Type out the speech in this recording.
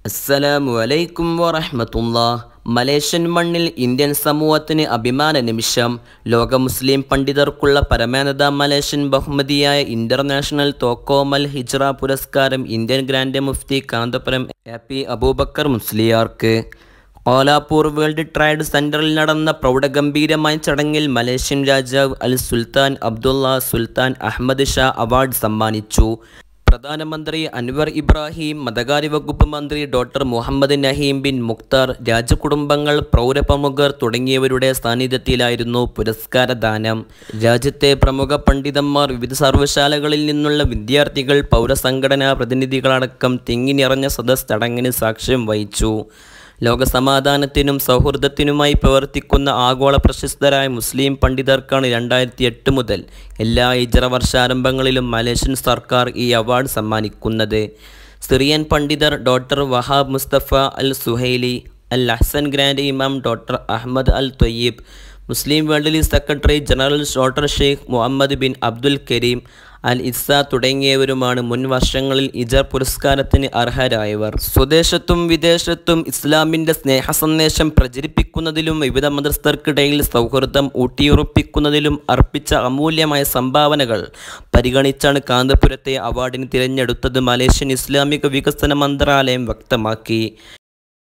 അസ്സലാമു അലൈക്കും വറഹ്മത്തുള്ള മലേഷ്യൻ മണ്ണിൽ ഇന്ത്യൻ സമൂഹത്തിന് അഭിമാന നിമിഷം ലോക മുസ്ലിം പണ്ഡിതർക്കുള്ള പരമോന്നത മലേഷ്യൻ ബഹുമതിയായ ഇന്റർനാഷണൽ തോക്കോമൽ ഹിജ്റ പുരസ്കാരം ഇന്ത്യൻ ഗ്രാൻഡ് മുഫ്തി കാന്തപുരം എ പി അബൂബക്കർ മുസ്ലിയാർക്ക് കോലാപൂർ വേൾഡ് ട്രേഡ് സെന്ററിൽ നടന്ന പ്രൗഢഗംഭീരമായ ചടങ്ങിൽ മലേഷ്യൻ രാജാവ് Al Sultan Abdullah Sultan Ahmad Shah award സമ്മാനിച്ചു പ്രധാനമന്ത്രി അൻവർ ഇബ്രാഹിം മതകാര്യ വകുപ്പ് മന്ത്രി doctor Muhammad Naim bin Mukhtar രാജകുടുംബങ്ങൾ പൗരപ്രമുഖർ തുടങ്ങിയവരുടെ സാന്നിധ്യത്തിലായിരുന്നു പുരസ്കാരദാനം രാജ്യത്തെ പ്രമുഖ പണ്ഡിതന്മാർ വിവിധ സർവ്വശാലകളിൽ നിന്നുള്ള വിദ്യാർത്ഥികൾ പൗരസംഘടനാ പ്രതിനിധികളടക്കം തിങ്ങി നിറഞ്ഞ സദസ് ചടങ്ങിന് സാക്ഷ്യം വഹിച്ചു ലോകസമാധാനത്തിനും സൗഹൃദത്തിനുമായി പ്രവർത്തിക്കുന്ന ആഗോള പ്രശസ്തരായ മുസ്ലിം പണ്ഡിതർക്കാണ് രണ്ടായിരത്തി എട്ട് മുതൽ എല്ലാ ഇജറ വർഷാരംഭങ്ങളിലും മലേഷ്യൻ സർക്കാർ ഈ അവാർഡ് സമ്മാനിക്കുന്നത് സിറിയൻ പണ്ഡിതർ doctor Wahab Mustafa Al Zuhaili Al Azhar grand imam doctor Ahmed Al Tayeb Muslim world league secretary general doctor Sheikh Muhammad bin Abdul Karim Al Issa തുടങ്ങിയവരുമാണ് മുൻ വർഷങ്ങളിൽ ഇജർ പുരസ്കാരത്തിന് അർഹരായവർ സ്വദേശത്തും വിദേശത്തും ഇസ്ലാമിൻ്റെ സ്നേഹ സന്ദേശം പ്രചരിപ്പിക്കുന്നതിലും വിവിധ മതസ്ഥർക്കിടയിൽ സൗഹൃദം ഊട്ടിയുറപ്പിക്കുന്നതിലും അർപ്പിച്ച അമൂല്യമായ സംഭാവനകൾ പരിഗണിച്ചാണ് കാന്തപുരത്തെ അവാർഡിന് തിരഞ്ഞെടുത്തത് മലേഷ്യൻ ഇസ്ലാമിക വികസന മന്ത്രാലയം വ്യക്തമാക്കി